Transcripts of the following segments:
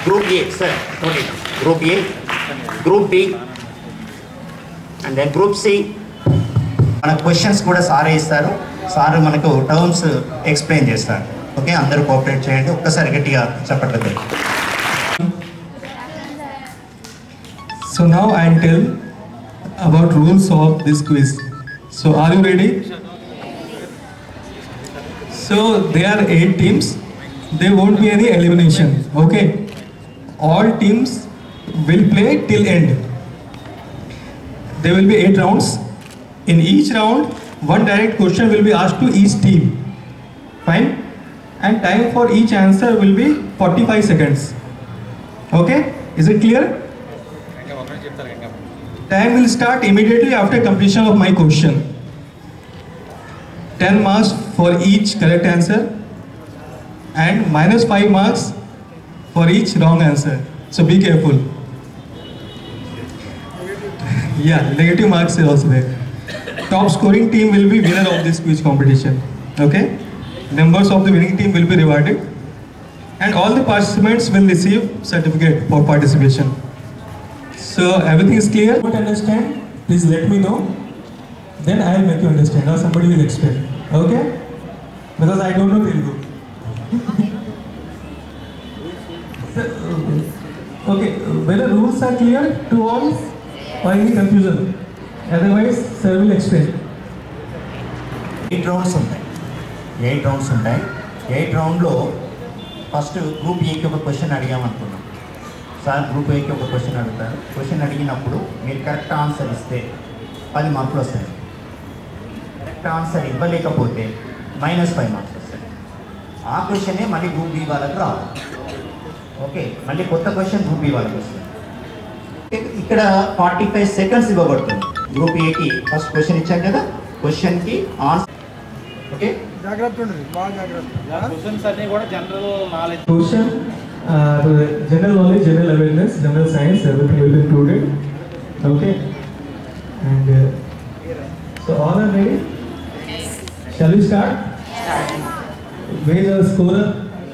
Group A, sir, note it. Group A, Group B, and then Group C. మన questions కూడా సారే ఇస్తారు sir మనకు టర్మ్స్ ఎక్స్ప్లెయిన్ చేస్తారు ఓకే అందరూ కోఆపరేట్ చేయండి ఒక్కసారి గట్టిగా చెప్పట్లేదు So now I'll tell about rules of this quiz. So are you ready? So there are eight teams. There won't be any elimination. Okay. All teams will play till end. There will be eight rounds. In each round, one direct question will be asked to each team. Fine. And time for each answer will be 45 seconds. Okay. Is it clear? Time will start immediately after completion of my question. 10 marks for each correct answer and minus 5 marks for each wrong answer. So be careful. Yeah, negative marks are also there. Top scoring team will be winner of this quiz competition. Okay? Members of the winning team will be rewarded and all the participants will receive certificate for participation. So everything is clear? Don't understand? Please let me know. Then I will make you understand or somebody will explain. Okay? Because I don't know Telugu. So, okay, whether rules are clear to all or any confusion? Otherwise, sir will explain. Eight rounds ఉంటాయి eight rounds ఉంటాయి eight రౌండ్లో first group ఏకి ఒక question అడిగామనుకున్నాం sir group ఏకి ఒక question అడుగుతారు question అడిగినప్పుడు మీరు కరెక్ట్ ఆన్సర్ ఇస్తే పది మార్కులు వస్తాయి కరెక్ట్ ఆన్సర్ ఇవ్వలేకపోతే మైనస్ ఫైవ్ మార్క్స్ వస్తాయి ఆ క్వశ్చనే మళ్ళీ గ్రూప్ బి వాళ్ళకి రావాలి ఓకే మళ్ళీ కొత్త క్వశ్చన్ గ్రూప్ బి వాళ్ళకి వస్తుంది ఇక్కడ ఫార్టీ ఫైవ్ సెకండ్స్ ఇవ్వబడుతుంది గ్రూప్ ఏకి ఫస్ట్ క్వశ్చన్ ఇచ్చాం కదా క్వశ్చన్కి ఆన్సర్ ఓకే జాగ్రత్త ఉండండి బాగా జాగ్రత్త క్వశ్చన్స్ అన్ని కూడా general knowledge Question, uh, general knowledge, general awareness, general science, everything will be included. Okay? And uh, so all are ready? Shall we start? Where is the scorer?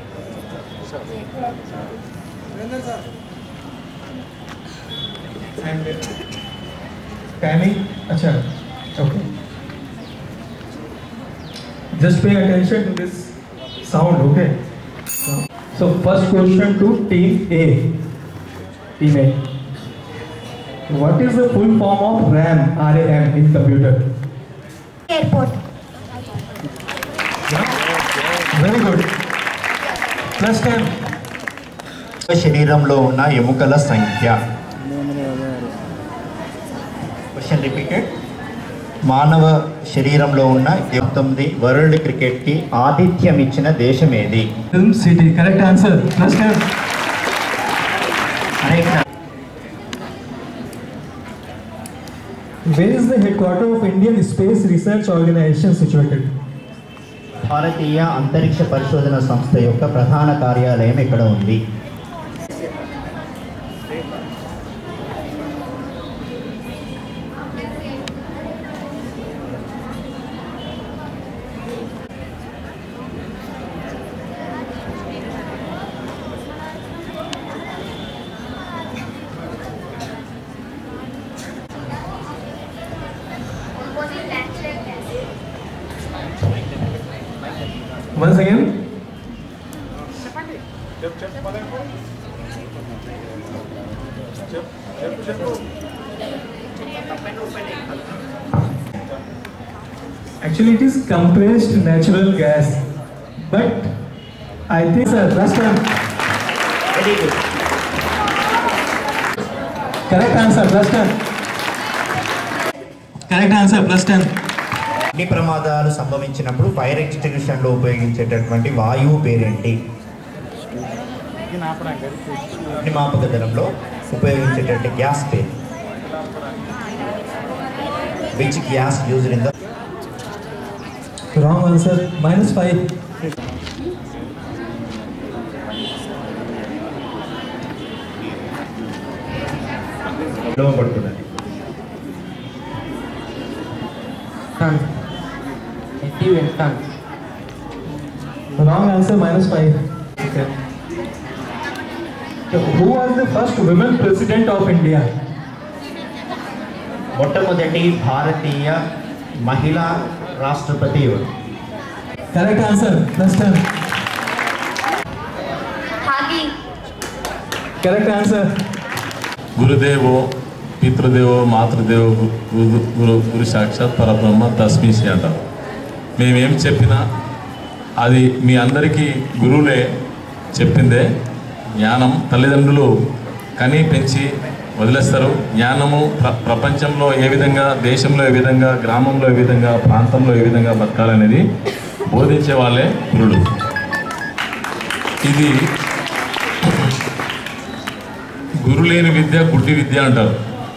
And uh, timing? Acha. Okay. Just pay attention to this sound, okay? So, so first question to team A. Team A. What is the full form of RAM, RAM in computer? Airport. Very good. Plus 10. శరీరంలో ఉన్న ఎముకల సంఖ్య question repeated మానవ శరీరంలో ఉన్న తొమ్మిది world క్రికెట్కి ఆతిథ్యం ఇచ్చిన దేశం ఏది Film City. Correct answer. Plus 10. అనేక Where is the headquarter of Indian Space Research Organization situated? భారతీయ అంతరిక్ష పరిశోధన సంస్థ యొక్క ప్రధాన కార్యాలయం ఎక్కడ ఉంది Once again. Actually, it is compressed natural gas. But I think, sir, last time. Very good Correct answer, plus 10. Correct answer, plus 10. అగ్ని ప్రమాదాలు సంభవించినప్పుడు ఫైర్ ఎక్స్టింగ్విషన్లో ఉపయోగించేటటువంటి వాయువు పేరేంటి అగ్నిమాపక దళంలో ఉపయోగించేటటువంటి గ్యాస్ పేరు which gas used in the Wrong answer, minus 5. పిలువబడుతున్నది Sun. Active and sun. Wrong answer, minus 5. Okay. Who was the first women president of India? మొట్టమొదటి భారతీయ మహిళా రాష్ట్రపతి ఎవరు Correct answer. Plus 10. Hockey Correct answer. గురుదేవో పితృదేవో మాతృదేవో గురు గురు గురు సాక్షాత్ పరబ్రహ్మ తస్మీసి అంటారు మేమేం చెప్పినా అది మీ అందరికీ గురువులే చెప్పిందే జ్ఞానం తల్లిదండ్రులు కని పెంచి వదిలేస్తారు జ్ఞానము ప్ర ప్రపంచంలో ఏ విధంగా దేశంలో ఏ విధంగా గ్రామంలో ఏ విధంగా ప్రాంతంలో ఏ విధంగా బతకాలనేది బోధించే వాళ్ళే గురుడు ఇది గురు లేని విద్య గుడ్డి విద్య అంటారు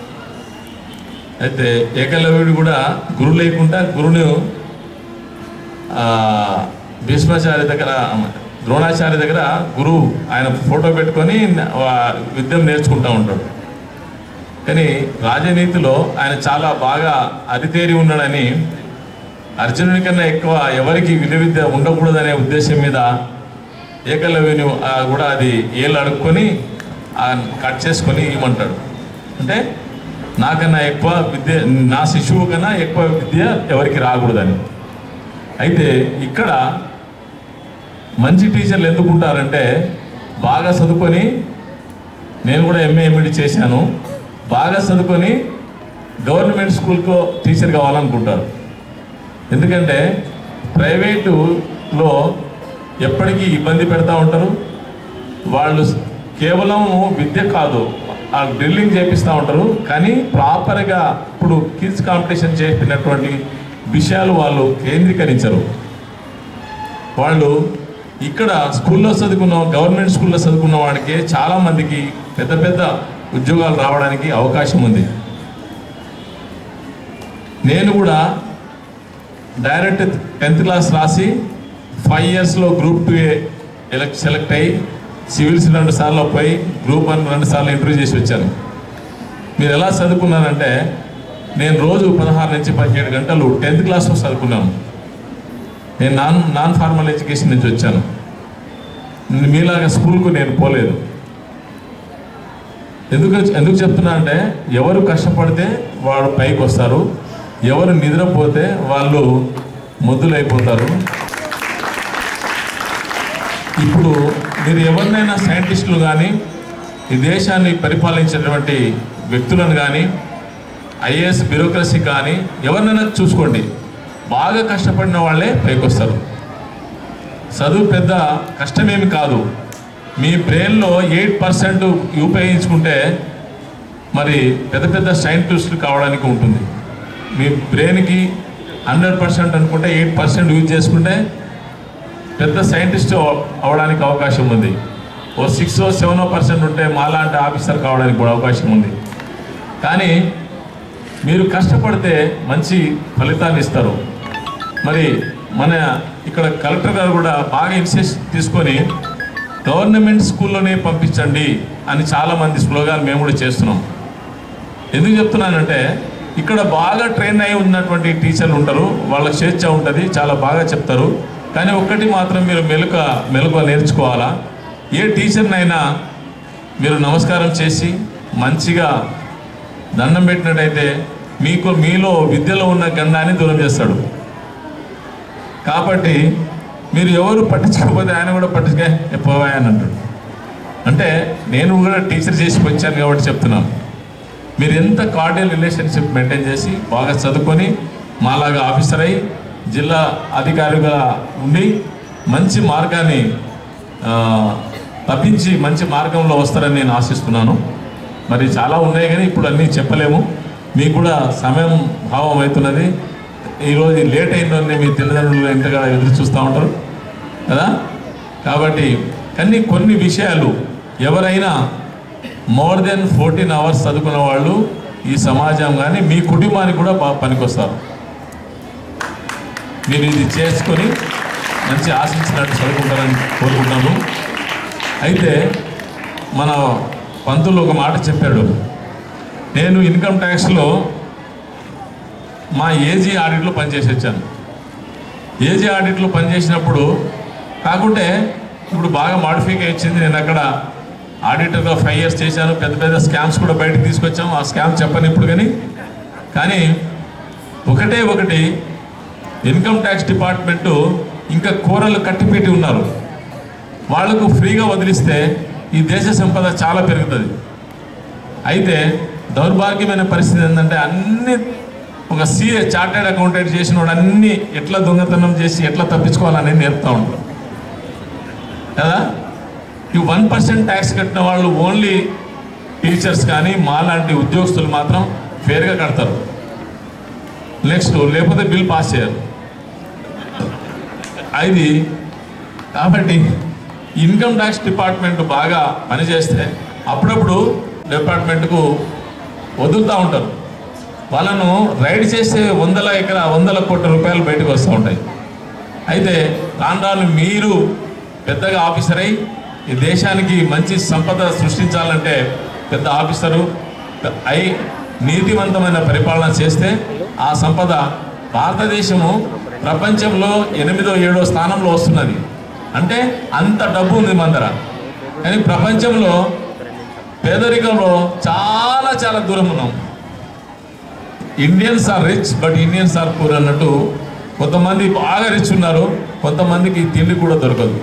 అయితే ఏకలవ్యుడు కూడా గురు లేకుండా గురుని ఆ, భీష్మాచార్య దగ్గర ద్రోణాచార్య దగ్గర గురువు ఆయన ఫోటో పెట్టుకొని ఆ, విద్యను నేర్చుకుంటూ ఉంటాడు కానీ రాజనీతిలో ఆయన చాలా బాగా అరితేరి ఉన్నాడని అర్జునుడి కన్నా ఎక్కువ ఎవరికి విలువ విద్య ఉండకూడదనే ఉద్దేశం మీద ఏకలవ్యుని ఆ, కూడా అది ఏళ్ళు అడుక్కొని ఆ కట్ చేసుకొని ఇవ్వమంటాడు అంటే నాకన్నా ఎక్కువ విద్య నా శిశువు కన్నా ఎక్కువ విద్య ఎవరికి రాకూడదని అయితే ఇక్కడ మంచి టీచర్లు ఎందుకు ఉంటారంటే బాగా చదువుకొని నేను కూడా ఎంఏ ఎంఈడి చేశాను బాగా చదువుకొని గవర్నమెంట్ స్కూల్కో టీచర్ కావాలనుకుంటారు ఎందుకంటే ప్రైవేటులో ఎప్పటికీ ఇబ్బంది పెడతా ఉంటారు వాళ్ళు కేవలం విద్య కాదు ఆ డ్రిల్లింగ్ చేపిస్తూ ఉంటారు కానీ ప్రాపర్గా ఇప్పుడు కిడ్స్ కాంపిటీషన్ చేసినటువంటి విషయాలు వాళ్ళు కేంద్రీకరించరు వాళ్ళు ఇక్కడ స్కూల్లో చదువుకున్న గవర్నమెంట్ స్కూల్లో చదువుకున్న వాడికి చాలా మందికి పెద్ద పెద్ద ఉద్యోగాలు రావడానికి అవకాశం ఉంది నేను కూడా డైరెక్ట్ టెన్త్ క్లాస్ రాసి ఫైవ్ ఇయర్స్లో గ్రూప్ టూ ఎలక్ట్ సెలెక్ట్ అయ్యి సివిల్స్ రెండు సార్లు పోయి గ్రూప్ వన్ రెండు సార్లు ఇంటర్వ్యూ చేసి వచ్చాను మీరు ఎలా చదువుకున్నారంటే నేను రోజు పదహారు నుంచి పదిహేడు గంటలు టెన్త్ క్లాస్లో చదువుకున్నాను నేను నాన్ నాన్ ఫార్మల్ ఎడ్యుకేషన్ నుంచి వచ్చాను మీలాగా స్కూల్కు నేను పోలేదు ఎందుకు ఎందుకు చెప్తున్నా అంటే ఎవరు కష్టపడితే వాడు పైకి వస్తారు ఎవరు నిద్రపోతే వాళ్ళు మొద్దులైపోతారు ఇప్పుడు మీరు ఎవరినైనా సైంటిస్టులు కానీ ఈ దేశాన్ని పరిపాలించేటువంటి వ్యక్తులను కానీ ఐఏఎస్ బ్యూరోక్రసీ కానీ ఎవరినైనా చూసుకోండి బాగా కష్టపడిన వాళ్ళే పైకి వస్తారు చదువు పెద్ద కష్టమేమి కాదు మీ బ్రెయిన్లో ఎయిట్ పర్సెంట్ ఉపయోగించుకుంటే మరి పెద్ద పెద్ద సైంటిస్టులు కావడానికి ఉంటుంది మీ బ్రెయిన్కి హండ్రెడ్ పర్సెంట్ అనుకుంటే ఎయిట్ పర్సెంట్ యూజ్ చేసుకుంటే పెద్ద సైంటిస్ట్ అవడానికి అవకాశం ఉంది ఓ సిక్స్ సెవెనో పర్సెంట్ ఉంటే మాలాంటి ఆఫీసర్ కావడానికి కూడా అవకాశం ఉంది కానీ మీరు కష్టపడితే మంచి ఫలితాన్ని ఇస్తారు మరి మన ఇక్కడ కలెక్టర్ గారు కూడా బాగా ఇనిషియేటివ్ తీసుకొని గవర్నమెంట్ స్కూల్లోనే పంపించండి అని చాలామంది స్లోగాన్ మేము కూడా చేస్తున్నాం ఎందుకు చెప్తున్నానంటే ఇక్కడ బాగా ట్రైన్ అయి ఉన్నటువంటి టీచర్లు ఉంటారు వాళ్ళకి స్వేచ్ఛ ఉంటుంది చాలా బాగా చెప్తారు కానీ ఒక్కటి మాత్రం మీరు మెలుక మెలుక నేర్చుకోవాలా ఏ టీచర్నైనా మీరు నమస్కారం చేసి మంచిగా దండం పెట్టినట్టయితే మీకు మీలో విద్యలో ఉన్న గండాన్ని దూరం చేస్తాడు కాబట్టి మీరు ఎవరు పట్టించుకోకపోతే ఆయన కూడా పట్టించుకే పోవా అని అంటాడు అంటే నేను కూడా టీచర్ చేసి వచ్చాను కాబట్టి చెప్తున్నాను మీరు ఎంత కార్డియల్ రిలేషన్షిప్ మెయింటైన్ చేసి బాగా చదువుకొని మాలాగా ఆఫీసర్ అయి జిల్లా అధికారిగా ఉండి మంచి మార్గాన్ని ఆ, తప్పించి మంచి మార్గంలో వస్తారని నేను ఆశిస్తున్నాను మరి చాలా ఉన్నాయి కానీ ఇప్పుడు అన్నీ చెప్పలేము మీకు కూడా సమయం భావం అవుతున్నది ఈరోజు లేట్ అయిందని మీ తల్లిదండ్రులు ఎంతగా ఎదురు చూస్తూ ఉంటారు కదా కాబట్టి కానీ కొన్ని విషయాలు ఎవరైనా మోర్ దెన్ ఫోర్టీన్ అవర్స్ చదువుకున్న వాళ్ళు ఈ సమాజం కానీ మీ కుటుంబానికి కూడా బాగా పనికొస్తారు మీరు ఇది చేసుకొని మంచి ఆశించినట్టు చదువుకుంటారని కోరుకుంటాను అయితే మన పంతులు ఒక మాట చెప్పాడు నేను ఇన్కమ్ ట్యాక్స్లో మా ఏజీ ఆడిట్లో పనిచేసి వచ్చాను ఏజీ ఆడిట్లో పనిచేసినప్పుడు కాకుంటే ఇప్పుడు బాగా మాడిఫై వచ్చింది నేను అక్కడ ఆడిటర్గా ఫైవ్ ఇయర్స్ చేశాను పెద్ద పెద్ద స్కామ్స్ కూడా బయటకు తీసుకొచ్చాం ఆ స్కామ్ చెప్పను ఇప్పుడు కానీ కానీ ఒకటే ఒకటి ఇన్కమ్ ట్యాక్స్ డిపార్ట్మెంటు ఇంకా కూరలు కట్టిపెట్టి ఉన్నారు వాళ్లకు ఫ్రీగా వదిలిస్తే ఈ దేశ సంపద చాలా పెరుగుతుంది అయితే దౌర్భాగ్యమైన పరిస్థితి ఏంటంటే అన్ని ఒక సీఏ చార్టెడ్ అకౌంటెంట్ చేసిన వాడు అన్ని ఎట్లా దొంగతనం చేసి ఎట్లా తప్పించుకోవాలనేది నేర్పుతూ ఉంటారు కదా ఈ వన్ పర్సెంట్ ట్యాక్స్ కట్టిన వాళ్ళు ఓన్లీ టీచర్స్ కానీ మా లాంటి ఉద్యోగస్తులు మాత్రం ఫేర్గా కడతారు నెక్స్ట్ లేకపోతే బిల్ పాస్ చేయరు అది కాబట్టి ఇన్కమ్ ట్యాక్స్ డిపార్ట్మెంట్ బాగా పనిచేస్తే అప్పుడప్పుడు డిపార్ట్మెంట్కు వదులుతూ ఉంటారు వాళ్ళను రైడ్ చేసే వందల ఎకరా వందల కోట్ల రూపాయలు బయటకు వస్తూ ఉంటాయి అయితే రాను మీరు పెద్దగా ఆఫీసర్ అయి ఈ దేశానికి మంచి సంపద సృష్టించాలంటే పెద్ద ఆఫీసరు అయి నీతివంతమైన పరిపాలన చేస్తే ఆ సంపద భారతదేశము ప్రపంచంలో ఎనిమిదో ఏడో స్థానంలో వస్తున్నది అంటే అంత డబ్బు ఉంది మన దగ్గర కానీ ప్రపంచంలో పేదరికంలో చాలా చాలా దూరం ఉన్నాం Indians are rich but Indians are poor అన్నట్టు కొంతమంది బాగా రిచ్ ఉన్నారు కొంతమందికి తిండి కూడా దొరకదు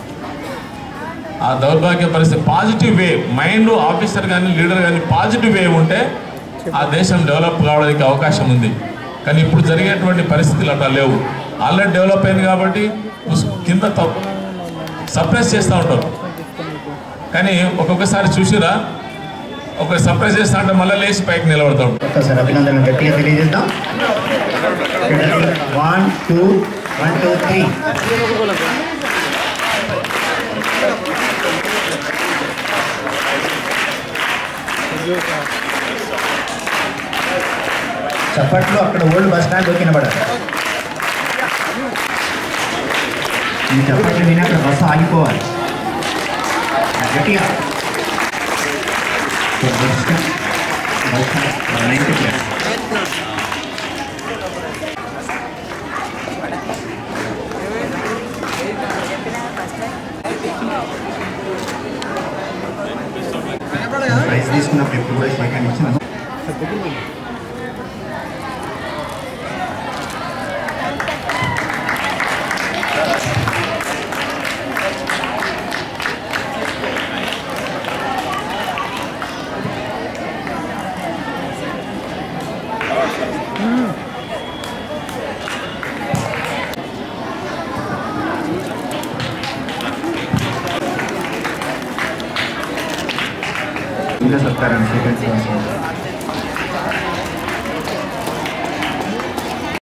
ఆ దౌర్భాగ్య పరిస్థితి పాజిటివ్ వే మైండ్ ఆఫీసర్ కానీ లీడర్ కానీ పాజిటివ్ వే ఉంటే ఆ దేశం డెవలప్ కావడానికి అవకాశం ఉంది కానీ ఇప్పుడు జరిగేటువంటి పరిస్థితులు అట్లా లేవు ఆల్రెడీ డెవలప్ అయింది కాబట్టి ఉస్- కింద సప్రెస్ చేస్తూ ఉంటారు కానీ ఒక్కొక్కసారి చూసిరా ఒక సర్ప్రైజ్ చేస్తా అంటే మళ్ళీ లేచి పైకి నిలబడతాడు ఒక్కసారి అభినందనలు గట్టిగా తెలియజేద్దాం one two one two three చప్పట్లో అక్కడ ఓల్డ్ బస్ స్టాండ్ దొరికినబడారు ఈ చప్పట్లు విని అక్కడ బస్సు ఆగిపోవాలి గట్టిగా bus stand bus stand ninety plus prize తీసుకున్నప్పుడు ఎప్పుడు కూడా సెకండ్ ఇచ్చిన ఇంకా సత్కారాన్ని స్వీకరించవలసింది